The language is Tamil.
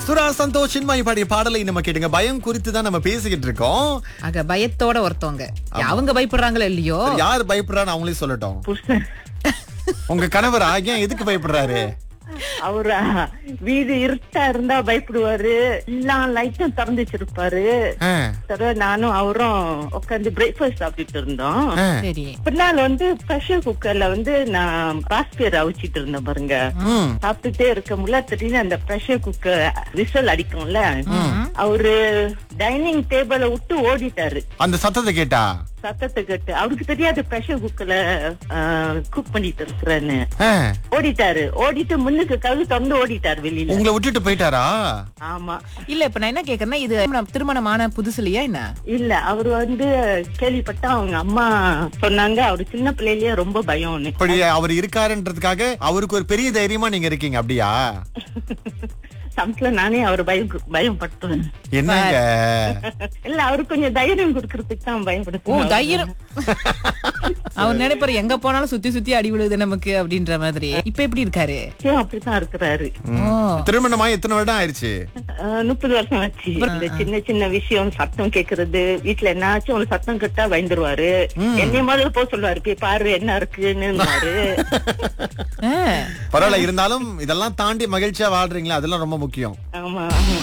சுரா சந்தோஷ் சின்மயி பாடிய பாடலை நம்ம கேட்டுங்க பயம் குறித்து தான் நம்ம பேசிக்கிட்டு இருக்கோம் ஆக பயத்தோட ஒருத்தவங்க அவங்க பயப்படுறாங்களோ இல்லையோ யார் பயப்படுறான்னு அவங்களே சொல்லட்டும் புருஷன் உங்க கணவர் ஏன் எதுக்கு பயப்படுறாரு அவரா வீடு இருட்டா இருந்தா பயப்படுவாரு எல்லா லைட்டும் திறந்து வச்சிருப்பாரு ஆ, தடவை நானும் அவரும் உட்காந்து பிரேக்ஃபாஸ்ட் சாப்பிட்டுட்டு இருந்தோம் ஆ. சரி பின்னால் வந்து ப்ரெஷர் குக்கர்ல வந்து நான் ராஸ்பியர் அவிச்சிட்டு இருந்தேன் பாருங்க ம். சாப்பிட்டுட்டே இருக்க முடியல திடீர்னு அந்த ப்ரெஷர் குக்கர் விசல் அடிக்கும்ல அவரு டைனிங் டேபிள விட்டு ஓடிட்டாரு அந்த சத்தத்தை கேட்டா சத்தத்தை கேட்டு அவருக்கு தெரியாது ப்ரெஷர் குக்கர்ல குக் பண்ணிட்டு இருக்கிறேன்னு ஆ, ஓடிட்டாரு ஓடிட்டு முன்னுக்கு கவு திறந்து ஓடிட்டாரு வெளியில உங்களை விட்டுட்டு போயிட்டாரா ஆமா இல்ல இப்ப நான் என்ன கேக்குறேன்னா இது திருமணம் திருமணமான புதுசுலயா என்ன இல்ல அவரு வந்து கேள்விப்பட்டா அவங்க அம்மா சொன்னாங்க அவரு சின்ன பிள்ளையிலேயே ரொம்ப பயம்னு இப்படி அவர் இருக்காருன்றதுக்காக அவருக்கு ஒரு பெரிய தைரியமா நீங்க இருக்கீங்க அப்படியா சமத்துல நானே அவர் பயம் பயம் படுத்துவேன் என்னங்க இல்ல அவருக்கு கொஞ்சம் தைரியம் கொடுக்கறதுக்கு தான் ஓ பயப்படுத்துவேன் தைரியம் அவர் நினைப்பாரு எங்க போனாலும் சுத்தி சுத்தி அடி விழுது நமக்கு அப்படின்ற மாதிரி இப்ப எப்படி இருக்காரு நிச்சயம் அப்படித்தான் இருக்கிறாரு ஓ திருமணமா எத்தனை வருடம் ஆயிருச்சு ஆஹ் முப்பது வருஷம் ஆச்சு இந்த சின்ன சின்ன விஷயம் சத்தம் கேக்குறது வீட்டுல என்னாச்சும் ஒரு சத்தம் கேட்டா பயந்துருவாரு என்னைய முதல்ல போக சொல்லுவாரு போய் பாரு என்ன இருக்குன்னு ஆ. பரவாயில்ல இருந்தாலும் இதெல்லாம் தாண்டி மகிழ்ச்சியா வாழ்றீங்களா அதெல்லாம் ரொம்ப முக்கியம் ஆமா ஆமா